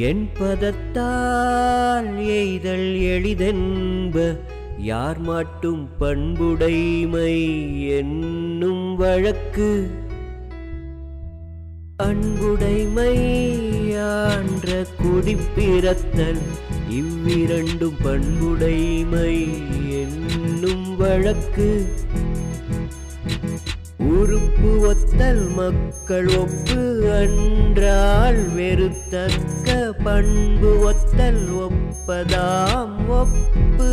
என் பதத்தால் எய்தல் எளிதென்ப யார் மாட்டும் பண்புடைமை என்னும் வழக்கு அன்புடைமை ஆன்ற குடிப்பிறத்தல் இவ்விரண்டும் பண்புடைமை என்னும் வழக்கு உறுப்பு ஒத்தல் மக்கள் ஒப்பு அன்றால் வெறுத்தக்க பண்பு ஒத்தல் ஒப்பதாம் ஒப்பு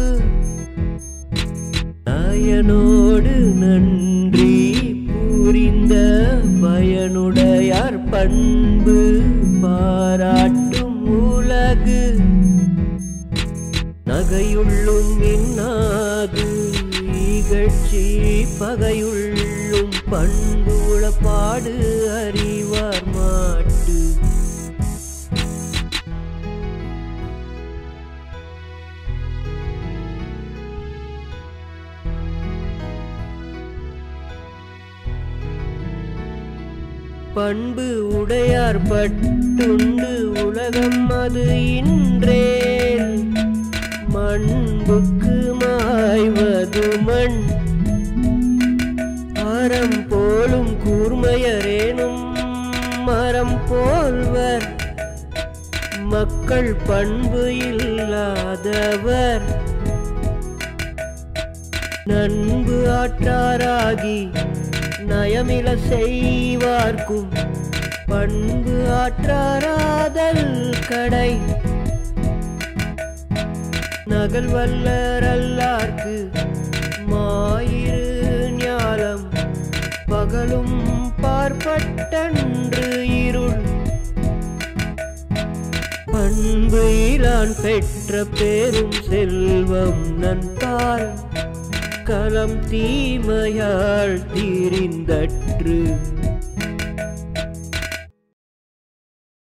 நாயனோடு நன்றி புரிந்த பயனுடையார் பண்பு பாராட்டும் உலகு நகையுள்ளும் இன்னாது இகழ்ச்சி பகையுள்ளும் பண்பு உளப்பாடு அறிவார் மாட்டு பண்பு உடையார் பட்டுண்டு உலகம் அது இன்றேன் மண்புக்கு மாய்வது மண் அறம் போலும் கூர்மையரேனும் மரம் போல்வர் மக்கள் பண்பு இல்லாதவர் நண்பு ஆற்றாராகி நயமில செய்வார்க்கும் பண்பு ஆற்றாராதல் கடை நகல் வல்லரல்லார்க்கு மாயிரு ஞாலம் பகலும் பார்ப்பட்டன்று இருள் பண்பு இலான் பெற்ற பேரும் செல்வம் நன்பால் களம் தீமையால் தீரிந்தற்று